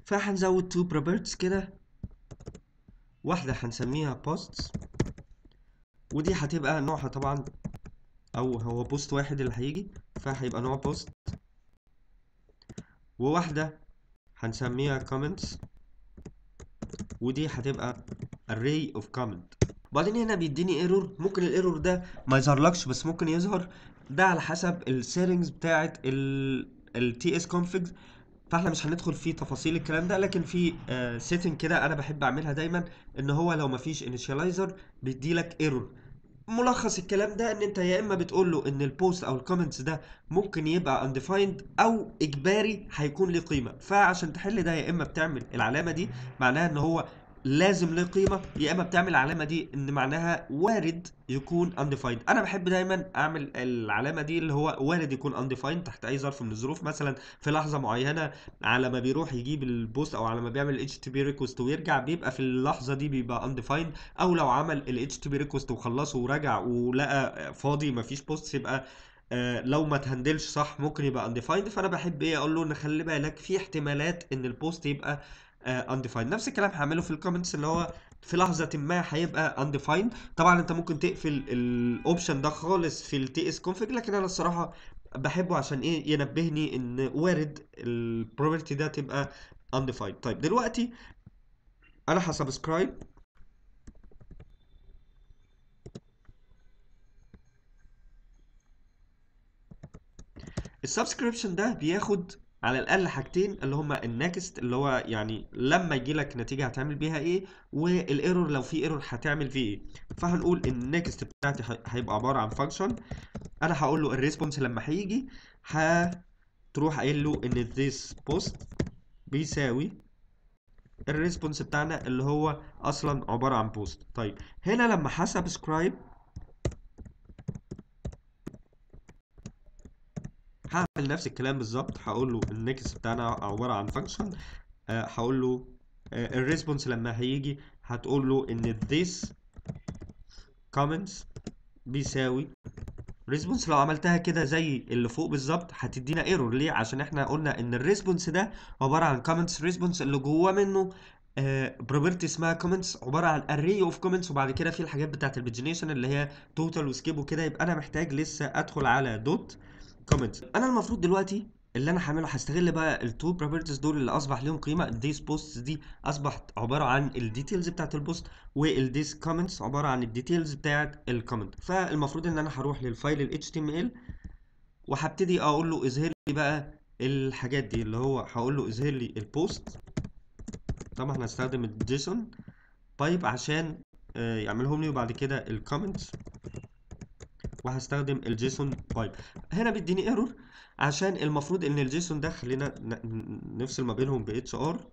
فهنزود two properties كده واحدة هنسميها posts ودي هتبقى نوعها طبعا او هو بوست واحد اللي هيجي فهيبقى نوع بوست وواحدة هنسميها comments ودي هتبقى array of comment وبعدين هنا بيديني ايرور ممكن الايرور ده ما يظهرلكش بس ممكن يظهر ده على حسب السيتنجز بتاعه ال تي اس config فاحنا مش هندخل في تفاصيل الكلام ده لكن في سيتنج كده انا بحب اعملها دايما ان هو لو مفيش initializer بيديلك ايرور ملخص الكلام ده ان انت يا اما بتقول له ان البوست او الكومنتس ده ممكن يبقى undefined او اجباري هيكون ليه قيمه فعشان تحل ده يا اما بتعمل العلامه دي معناها ان هو لازم له قيمه يا اما بتعمل العلامه دي ان معناها وارد يكون undefined انا بحب دايما اعمل العلامه دي اللي هو وارد يكون undefined تحت اي ظرف من الظروف مثلا في لحظه معينه على ما بيروح يجيب البوست او على ما بيعمل ال HTTP request ويرجع بيبقى في اللحظه دي بيبقى undefined او لو عمل ال HTTP request وخلصه ورجع ولقى فاضي مفيش بوست يبقى آه لو ما تهندلش صح ممكن يبقى undefined فانا بحب ايه اقول له ان خلي بالك في احتمالات ان البوست يبقى آه undefined نفس الكلام هعمله في الكومنتس اللي هو في لحظة ما هيبقى undefined طبعا انت ممكن تقفل الاوبشن ده خالص في التي اس config لكن انا الصراحة بحبه عشان ايه ينبهني ان وارد البروبرتي ده تبقى undefined طيب دلوقتي انا هسبسكرايب السبسكريبشن ده بياخد على الاقل حاجتين اللي هما النكست اللي هو يعني لما يجي لك نتيجه هتعمل بيها ايه والايرور لو في ايرور هتعمل فيه ايه فهنقول ان النكست بتاعتي هيبقى عباره عن فانكشن انا هقول له الريسبونس لما هيجي هتروح قايل له ان this post بيساوي الريسبونس بتاعنا اللي هو اصلا عباره عن بوست طيب هنا لما هسبسكرايب هعمل نفس الكلام بالظبط هقول له النكست بتاعنا عباره عن فانكشن أه هقول له أه الريسبونس لما هيجي هتقول له ان this comments بيساوي ريسبونس لو عملتها كده زي اللي فوق بالظبط هتدينا ايرور ليه عشان احنا قلنا ان الريسبونس ده عباره عن comments ريسبونس اللي جواه منه بروبرتي اسمها comments عباره عن array of comments وبعد كده في الحاجات بتاعت البيجنيشن اللي هي توتال وسكيب وكده يبقى انا محتاج لسه ادخل على دوت كومنتس انا المفروض دلوقتي اللي انا هعمله هستغل بقى التو بروبرتيز دول اللي اصبح ليهم قيمه الديس بوست دي اصبحت عباره عن الديتيلز بتاعت البوست والديس كومنتس عباره عن الديتيلز بتاعت الكومنت فالمفروض ان انا هروح للفايل ال HTML وهبتدي اقول له اظهر لي بقى الحاجات دي اللي هو هقول له اظهر لي البوست طبعا هستخدم الجيسون بايب عشان يعملهم لي وبعد كده الكومنتس وهستخدم الجيسون بايب هنا بيديني ايرور عشان المفروض ان الجيسون ده خلينا نفصل ما بينهم ب اتش ار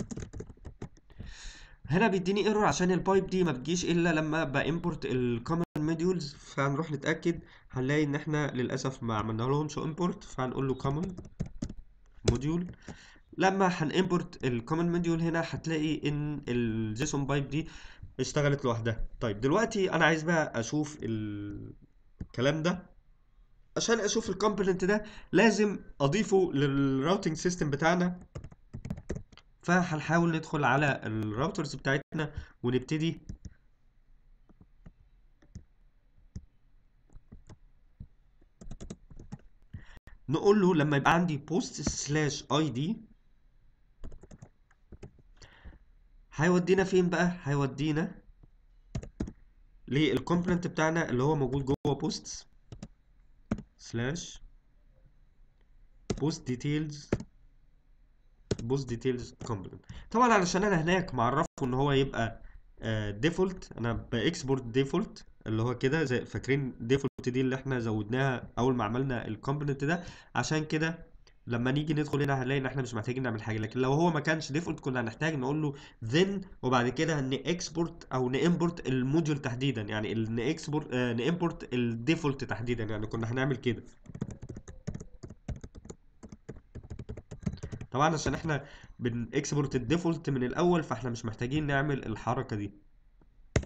هنا بيديني ايرور عشان البايب دي ما بتجيش الا لما بامبورت الكومن موديولز فهنروح نتاكد هنلاقي ان احنا للاسف ما عملنا لهمش امبورت فهنقول له كومن موديول لما هنimporт الكومن موديول هنا هتلاقي ان الجيسون بايب دي اشتغلت لوحدها طيب دلوقتي انا عايز بقى اشوف الكلام ده عشان اشوف الكومبوننت ده لازم اضيفه للراوتنج سيستم بتاعنا فهنحاول ندخل على الراوترز بتاعتنا ونبتدي نقول له لما يبقى عندي بوست سلاش اي دي هيودينا فين بقى هيودينا للكومبوننت بتاعنا اللي هو موجود جوه بوستس سلاش بوست ديتيلز بوست ديتيلز كومبوننت طبعا علشان انا هناك معرفه ان هو يبقى ديفولت انا باكسبورت ديفولت اللي هو كده زي فاكرين ديفولت دي اللي احنا زودناها اول ما عملنا الكومبوننت ده عشان كده لما نيجي ندخل هنا هنلاقي ان احنا مش محتاجين نعمل حاجه لكن لو هو ما كانش ديفولت كنا هنحتاج نقول له then وبعد كده ناكسبورت او نامبورت الموديول تحديدا يعني ناكسبورت نامبورت الديفولت تحديدا يعني كنا هنعمل كده طبعا عشان احنا بنكسبورت الديفولت من الاول فاحنا مش محتاجين نعمل الحركه دي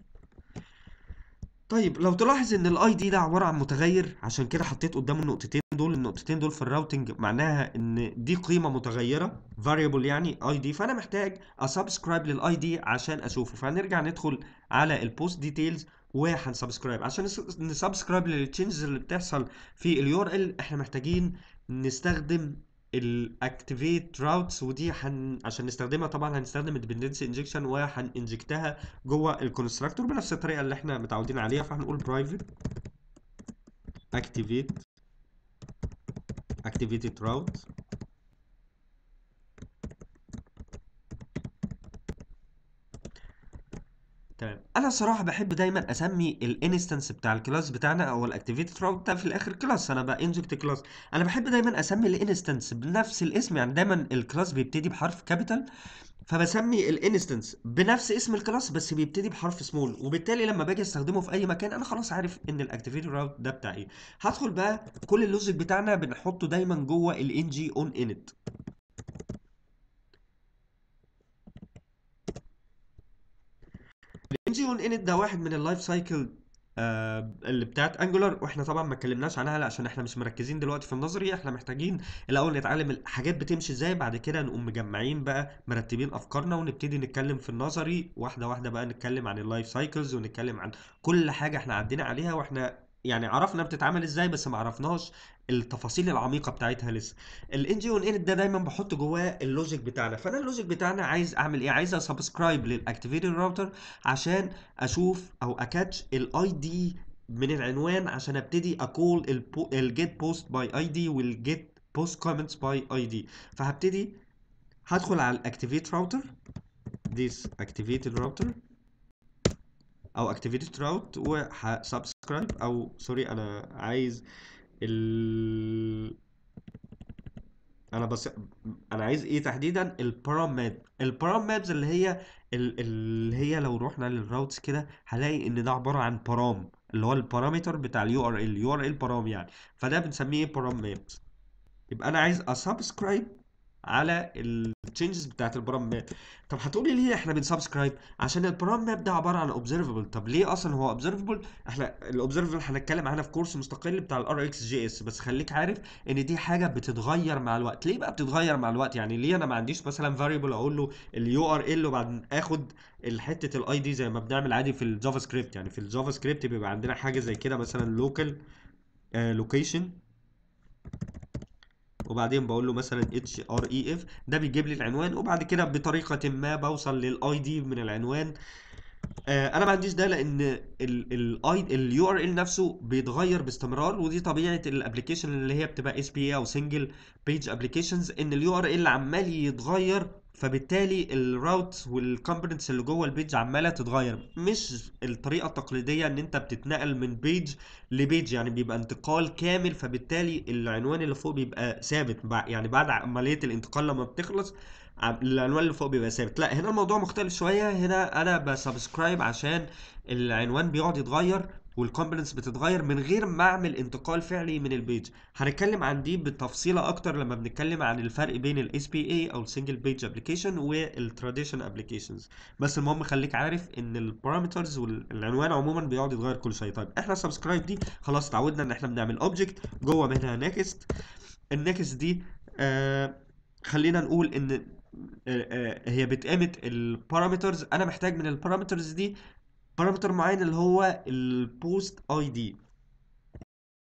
طيب لو تلاحظ ان الاي دي ده عباره عن متغير عشان كده حطيت قدامه النقطتين دول النقطتين دول في الراوتنج معناها ان دي قيمه متغيره variable يعني اي دي فانا محتاج اسبسكرايب للاي دي عشان اشوفه فهنرجع ندخل على البوست ديتيلز وهنسبسكرايب عشان نسبسكرايب للتشينجز اللي بتحصل في اليو ار ال احنا محتاجين نستخدم الاكتيفيت راوتس ودي حن... عشان نستخدمها طبعا هنستخدم الديبندنسي انجكشن وهننجكتها جوه الكونستراكتور بنفس الطريقه اللي احنا متعودين عليها فهنقول برايفت activate activated route تمام انا الصراحه بحب دايما اسمي الانستنس بتاع الكلاس بتاعنا او الاكتيفيتد راوت ده في الاخر كلاس انا بانجكت كلاس انا بحب دايما اسمي الانستنس بنفس الاسم يعني دايما الكلاس بيبتدي بحرف كابيتال فبسمي الانستنس بنفس اسم الكلاس بس بيبتدي بحرف سمول وبالتالي لما باجي استخدمه في اي مكان انا خلاص عارف ان الاكتيفيتد راوت ده بتاع ايه هدخل بقى كل اللوجيك بتاعنا بنحطه دايما جوه الان جي اون انت الان جي اون انت ده واحد من اللايف سايكل آه اللي بتاعت انجولار واحنا طبعا ما اتكلمناش عنها لا عشان احنا مش مركزين دلوقتي في النظري احنا محتاجين الاول نتعلم الحاجات بتمشي ازاي بعد كده نقوم مجمعين بقى مرتبين افكارنا ونبتدي نتكلم في النظري واحده واحده بقى نتكلم عن اللايف سايكلز ونتكلم عن كل حاجه احنا عدينا عليها واحنا يعني عرفنا بتتعمل ازاي بس ما عرفناش التفاصيل العميقه بتاعتها لسه الان جي اون ان ده دايما بحط جواه اللوجيك بتاعنا فانا اللوجيك بتاعنا عايز اعمل ايه عايز اسبسكرايب للاكتيفيتد راوتر عشان اشوف او اكاتش الاي دي من العنوان عشان ابتدي اكول الجيت بوست باي اي دي والجيت بوست كومنتس باي اي دي فهبتدي هدخل على الاكتيفيت راوتر this activated router او activated route وهسبسكرايب او سوري انا عايز ال انا بس انا عايز ايه تحديدا البارام ماب البارام مابز اللي هي ال... اللي هي لو رحنا للراوتس كده هلاقي ان ده عباره عن بارام اللي هو البارامتر بتاع اليو ار ال يو ار ال بارام يعني فده بنسميه بارام مابز يبقى انا عايز اسبسكرايب على التشينجز بتاعت البرام ماب طب هتقولي ليه احنا بنسبسكرايب عشان البرام ماب ده عباره عن اوبزرفبل طب ليه اصلا هو اوبزرفبل احنا الاوبزرفبل هنتكلم عنها في كورس مستقل بتاع الار اكس جي اس بس خليك عارف ان دي حاجه بتتغير مع الوقت ليه بقى بتتغير مع الوقت يعني ليه انا ما عنديش مثلا فاريبل اقول له اليو ار ال وبعدين اخد الحته الاي دي زي ما بنعمل عادي في الجافا سكريبت يعني في الجافا سكريبت بيبقى عندنا حاجه زي كده مثلا لوكال لوكيشن وبعدين بقول له مثلا اتش ار اي اف ده بيجيب لي العنوان وبعد كده بطريقه ما بوصل للاي دي من العنوان آه انا ما عنديش ده لان الاي اليو ار ال نفسه بيتغير باستمرار ودي طبيعه الابلكيشن اللي هي بتبقى اس بي اي او سنجل بيج ابلكيشنز ان اليو ار ال عمال يتغير فبالتالي الراوت والكومبوننتس اللي جوه البيج عماله تتغير مش الطريقه التقليديه ان انت بتتنقل من بيج لبيج يعني بيبقى انتقال كامل فبالتالي العنوان اللي فوق بيبقى ثابت يعني بعد عمليه الانتقال لما بتخلص العنوان اللي فوق بيبقى ثابت لا هنا الموضوع مختلف شويه هنا انا بسبسكرايب عشان العنوان بيقعد يتغير والكومبوننتس بتتغير من غير ما اعمل انتقال فعلي من البيج هنتكلم عن دي بالتفصيله اكتر لما بنتكلم عن الفرق بين الاس بي اي او السنجل بيج ابلكيشن والتراديشن ابلكيشنز بس المهم خليك عارف ان البارامترز والعنوان عموما بيقعد يتغير كل شويه طيب احنا سبسكرايب دي خلاص اتعودنا ان احنا بنعمل اوبجكت جوه منها نيكست النيكست دي آه خلينا نقول ان آه آه هي بتقامت البارامترز انا محتاج من البارامترز دي بارامتر معين اللي هو البوست اي دي